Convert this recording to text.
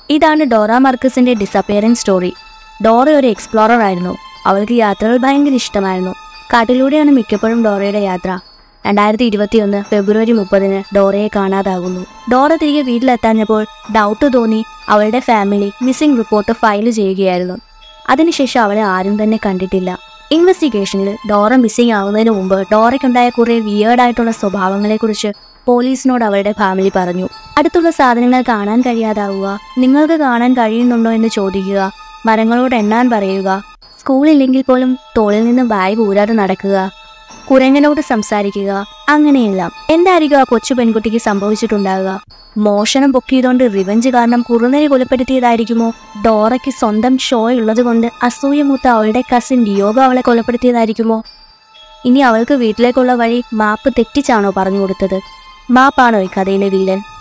ഇതാണ് ഡോറ മാർക്കസിന്റെ disappearing story Dora ഒരു എക്സ്പ്ലോറർ ആയിരുന്നു അവൾക്ക് യാത്രകൾ ഭയങ്കര ഇഷ്ടമായിരുന്നു കാട്ടിലൂടെയാണ് മിക്കപ്പോഴും ഡോറയുടെ യാത്ര രണ്ടായിരത്തി ഇരുപത്തിയൊന്ന് ഫെബ്രുവരി മുപ്പതിന് ഡോറയെ കാണാതാകുന്നു ഡോറ തിരികെ വീട്ടിലെത്താഞ്ഞപ്പോൾ ഡൗട്ട് തോന്നി അവളുടെ ഫാമിലി മിസ്സിംഗ് റിപ്പോർട്ട് ഫയൽ ചെയ്യുകയായിരുന്നു അതിനുശേഷം അവളെ ആരും തന്നെ കണ്ടിട്ടില്ല ഇൻവെസ്റ്റിഗേഷനിൽ ഡോറ മിസ്സിംഗ് ആവുന്നതിന് മുമ്പ് ഡോറയ്ക്കുണ്ടായ കുറെ വിയേർഡായിട്ടുള്ള സ്വഭാവങ്ങളെക്കുറിച്ച് പോലീസിനോട് അവളുടെ ഫാമിലി പറഞ്ഞു അടുത്തുള്ള സാധനങ്ങൾ കാണാൻ കഴിയാതാവുക നിങ്ങൾക്ക് കാണാൻ കഴിയുന്നുണ്ടോ എന്ന് ചോദിക്കുക മരങ്ങളോട് എണ്ണാൻ പറയുക സ്കൂളില്ലെങ്കിൽ പോലും തോളിൽ നിന്ന് ബാഗ് ഊരാതെ നടക്കുക കുരങ്ങനോട് സംസാരിക്കുക അങ്ങനെയെല്ലാം എന്തായിരിക്കും ആ കൊച്ചു പെൺകുട്ടിക്ക് സംഭവിച്ചിട്ടുണ്ടാകുക മോഷണം പൊക്കിയതുകൊണ്ട് റിവഞ്ച് കാരണം കുറുനരി കൊലപ്പെടുത്തിയതായിരിക്കുമോ ഡോറയ്ക്ക് സ്വന്തം ഷോ ഉള്ളത് കൊണ്ട് അസൂയമൂത്ത അവളുടെ കസിൻ ഡിയോഗ അവളെ കൊലപ്പെടുത്തിയതായിരിക്കുമോ ഇനി അവൾക്ക് വീട്ടിലേക്കുള്ള വഴി മാപ്പ് തെറ്റിച്ചാണോ പറഞ്ഞു കൊടുത്തത് മാപ്പാണോ ഈ കഥയിലെ വില്ലൻ